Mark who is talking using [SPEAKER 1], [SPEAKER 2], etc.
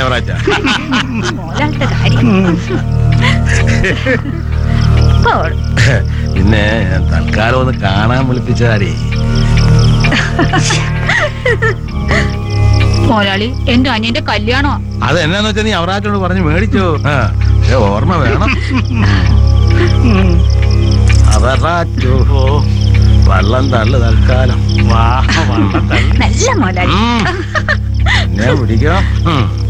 [SPEAKER 1] അവറാച്ച
[SPEAKER 2] മോലാളുടെ കാര്യം പോൾ.
[SPEAKER 1] പിന്നെ ഞാൻ തൽക്കാലം ഒന്ന് കാണാൻ വിളിപ്പിച്ചതാടി
[SPEAKER 2] മോലാളി എന്റെ അനിയന്റെ കല്യാണോ
[SPEAKER 1] അത് എന്നാന്ന് വെച്ചാ നീ അവറാച്ചോട് പറഞ്ഞ് മേടിച്ചോ ആ പക്ഷെ ഓർമ്മ വേണം അവറാച്ചോ വള്ളം തള്ളു തൽക്കാലം
[SPEAKER 3] വാ വള്ളത്തള്ളി
[SPEAKER 2] നല്ല മോലാളി
[SPEAKER 1] ഉം. എന്നെ പിടിക്കണം ഉം.